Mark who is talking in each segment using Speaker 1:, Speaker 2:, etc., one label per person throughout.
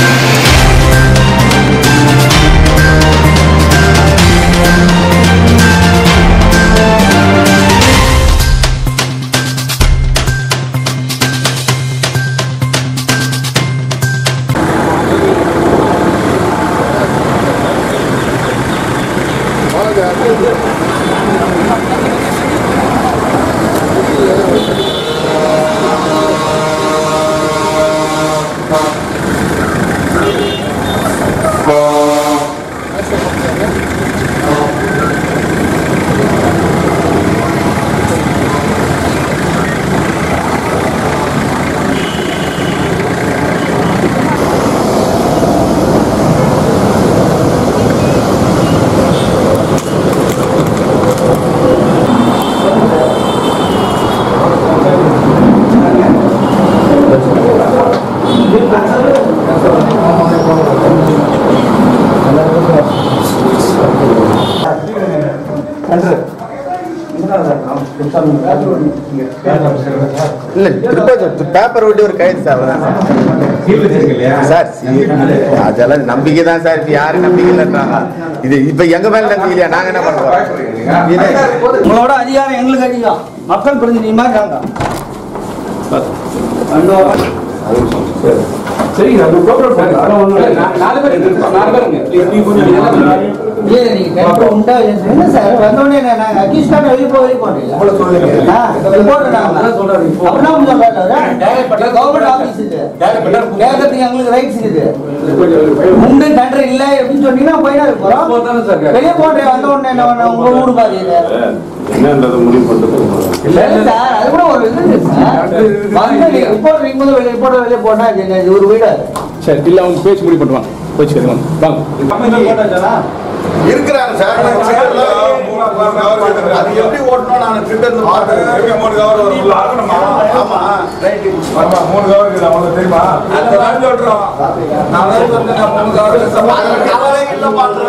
Speaker 1: இல்ல திருப்பதி பேப்பர் ஒட்டி ஒரு கைது சார் அவ்வளவுதான் சார் சி- அதெல்லாம் நம்பிக்கை தான் சார் இப்ப யாரும் நம்பிக்கை இல்லைன்றாங்க இது இப்ப எங்க மேல நம்பிக்கை இல்லையா நாங்க என்ன பண்றோம் இது
Speaker 2: உங்களோட அதிகாரம் எங்களுக்கு அதிகம் மக்கள் பிரதிநிதி மாதிரி நாங்க இல்ல, நீங்க கண்டிப்பா உண்டா இல்லையா? என்ன சார் வந்தோடனே நான் நாங்க accused கார்டு வெளிய போக வெளிய போறீங்களா? ஆ, report நாங்க. அப்படின்னா உங்க வேலை. Government office இது. கேட்கறதுக்கு எங்களுக்கு rights இருக்குது. உண்டு tender இல்லை அப்படின்னு சொன்னீங்கன்னா போயிட்டே இருப்போம். வெளிய போட்டு வந்த உடனே என்ன பண்ண? உங்க வீடு பாதி இது.
Speaker 3: என்னன்றது முடிவு பண்ணிட்டு
Speaker 2: இல்ல சார் அது கூட ஒரு இது இருக்கு சார் வந்து நீங்க ரிப்போர்ட் இருக்கும்போது வெளிய ரிப்போர்ட் வெளிய போனா இது என்ன, இது ஒரு வீடு
Speaker 4: சரி இல்ல அவங்க பேச்சு முடிவு பண்ணுவாங்க பேச்சு கேட்க வாங்க
Speaker 1: இருக்கிறாங்க சார் அது எப்படி ஓட்டணும் நான் கிட்ட இருந்து பார்த்தேன்
Speaker 3: மூணு கவர் வரும்ல
Speaker 1: ஆமா ரைட்
Speaker 3: ஆமா மூணு கவர் இருக்குது அவங்களுக்கு தெரியுமா
Speaker 1: அந்த நாள் சொல்றோம் நான் வந்து வந்து நான் மூணு கவர் கவலை இல்ல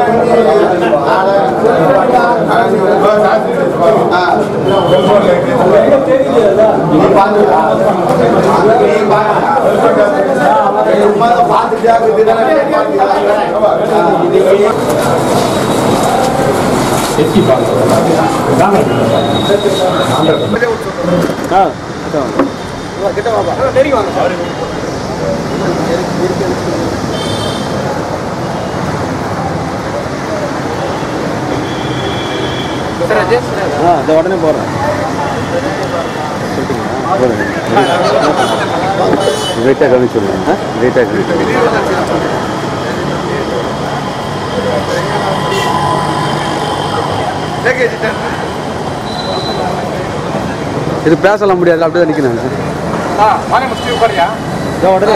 Speaker 4: உடனே போறேன் வெயிட்டாக கவனிச்சுடுங்க வெயிட்டாக கவனிச்சுடுங்க இது பேசலாம் முடியாது அப்படியே நிற்கணும் உடனே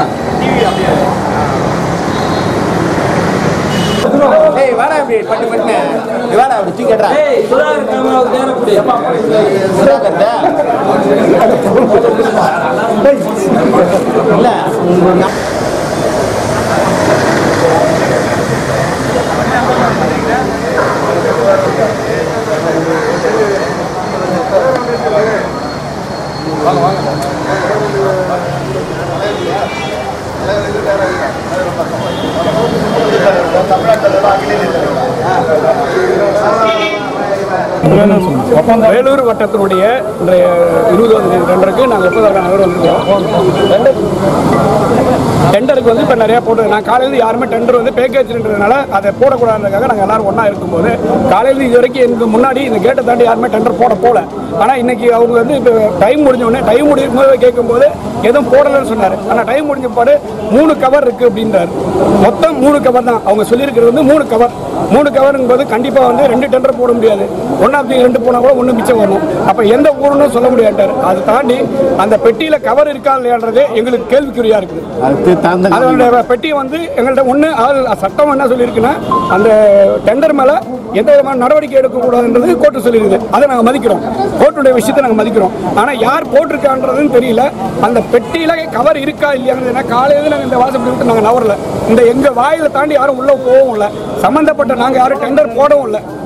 Speaker 4: வேலூர் வட்டத்தினுடைய இன்றைய இருபதாம் தேதி டெண்டருக்கு நாங்கள் எப்போதாக நகர் வந்திருக்கோம் டெண்டருக்கு வந்து இப்போ நிறைய போட்டு நான் காலையில் யாருமே டெண்டர் வந்து பேக்கேஜ்ன்றதுனால அதை போடக்கூடாதுக்காக நாங்கள் எல்லாரும் ஒன்றா இருக்கும்போது காலையில் இது வரைக்கும் எனக்கு முன்னாடி இந்த கேட்டை தாண்டி யாருமே டெண்டர் போட போல ஆனால் இன்னைக்கு அவங்க வந்து இப்போ டைம் முடிஞ்ச உடனே டைம் முடியும் போது கேட்கும்போது எதுவும் போடலைன்னு சொன்னார் ஆனால் டைம் முடிஞ்ச பாடு மூணு கவர் இருக்குது அப்படின்றார் மொத்தம் மூணு கவர் தான் அவங்க சொல்லியிருக்கிறது வந்து மூணு கவர் மூணு கவருங்கும் போது கண்டிப்பாக வந்து ரெண்டு டெண்டர் போட முடியாது ஒன்றாவது ரெண்டு போனால் கூட ஒன்று மிச்சம் வரும் அப்போ எந்த ஊருன்னு சொல்ல முடியாட்டார் அதை தாண்டி அந்த பெட்டியில் கவர் இருக்கா இல்லையான்றது எங்களுக்கு கேள்விக்குறியாக இருக்குது அதோட பெட்டி வந்து எங்கள்கிட்ட ஒன்று சட்டம் என்ன சொல்லியிருக்குன்னா அந்த டெண்டர் மேலே எந்த விதமான நடவடிக்கை எடுக்கக்கூடாதுன்றது கோர்ட்டு சொல்லியிருக்குது அதை நாங்கள் மதிக்கிறோம் கோர்ட்டுடைய விஷயத்தை நாங்கள் மதிக்கிறோம் ஆனால் யார் போட்டிருக்கான்றதுன்னு தெரியல அந்த பெட்டியில் கவர் இருக்கா இல்லையாங்கிறது ஏன்னா காலையில் நாங்கள் இந்த வாசப்படி விட்டு நாங்கள் நவரல இந்த எங்கள் வாயில தாண்டி யாரும் உள்ளே போகவும் இல்லை சம்மந்தப்பட்ட நாங்கள் யாரும் டெண்டர் போடவும் இல்லை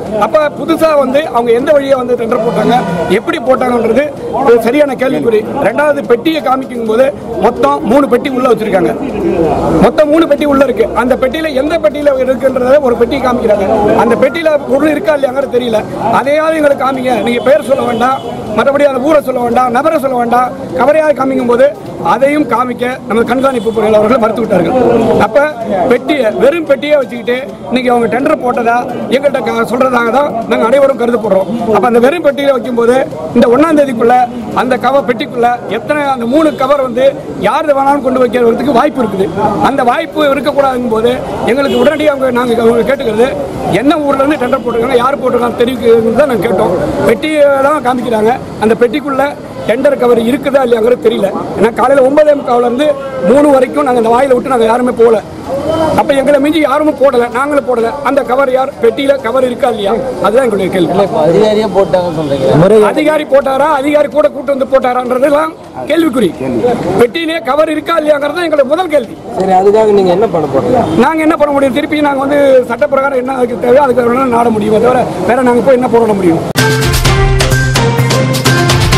Speaker 4: அப்ப புதுசா வந்து அவங்க எந்த வழியா வந்து டெண்டர் போட்டாங்க எப்படி போட்டாங்கன்றது ஒரு சரியான கேள்விக்குறி ரெண்டாவது பெட்டியை காமிக்கும் போது மொத்தம் மூணு பெட்டி உள்ள வச்சிருக்காங்க மொத்தம் மூணு பெட்டி உள்ள இருக்கு அந்த பெட்டியில எந்த பெட்டியில இருக்குன்றத ஒரு பெட்டி காமிக்கிறாங்க அந்த பெட்டியில பொருள் இருக்கா இல்லையாங்கிறது தெரியல அதையாவது எங்களுக்கு காமிங்க நீங்க பேர் சொல்ல வேண்டாம் மற்றபடி அந்த ஊரை சொல்ல வேண்டாம் நபரை சொல்ல வேண்டாம் கவரையாக காமிக்கும் போது அதையும் காமிக்க நம்ம கண்காணிப்பு பொறியாளர் அவர்கள் மறுத்து விட்டார்கள் அப்ப பெட்டியை வெறும் பெட்டியை வச்சுக்கிட்டு இன்னைக்கு அவங்க டெண்டர் போட்டதா எங்கள்கிட்ட க- சொல்றதாக தான் நாங்கள் அனைவரும் கருதப்படுறோம் அப்ப அந்த வெறும் பெட்டியில வைக்கும்போது இந்த ஒன்னாம் தேதிக்குள்ள அந்த கவர் பெட்டிக்குள்ள எத்தனை அந்த மூணு கவர் வந்து யார் வேணாலும் கொண்டு வைக்கிறதுக்கு வாய்ப்பு இருக்குது அந்த வாய்ப்பு இருக்கக்கூடாதுங்கும் போது எங்களுக்கு உடனடியாக அவங்க நாங்கள் அவங்க கேட்டுக்கிறது என்ன ஊர்ல இருந்து டெண்டர் போட்டிருக்காங்க யார் போட்டிருக்காங்க தெரிவிக்கிறது தான் நாங்கள் கேட்டோம் பெட்டியை தான் காமிக்கிறாங்க அந்த பெட்டிக்குள்ள டெண்டர் கவர் இருக்குதா இல்லையாங்கிறது தெரியல ஏன்னா காலையில் ஒன்பதே முக்காவுல இருந்து மூணு வரைக்கும் நாங்கள் இந்த வாயில விட்டு நாங்கள் யாருமே போகல அப்ப எங்களை மிஞ்சி யாருமே போடல நாங்களும் போடல அந்த கவர் யார் பெட்டியில கவர் இருக்கா இல்லையா அதுதான் எங்களுடைய கேள்வி
Speaker 2: அதிகாரியே போட்டாங்க சொல்றீங்க
Speaker 4: அதிகாரி போட்டாரா அதிகாரி கூட கூட்டு வந்து போட்டாரான்றதெல்லாம் கேள்விக்குறி பெட்டியிலே கவர் இருக்கா இல்லையாங்கிறது எங்களுடைய முதல் கேள்வி
Speaker 2: சரி அதுக்காக நீங்க என்ன பண்ண போறீங்க
Speaker 4: நாங்க என்ன பண்ண முடியும் திருப்பி நாங்க வந்து சட்டப்பிரகாரம் என்ன அதுக்கு தேவையோ அதுக்கு வேணா நாட முடியுமே தவிர வேற நாங்க போய் என்ன போட முடியும்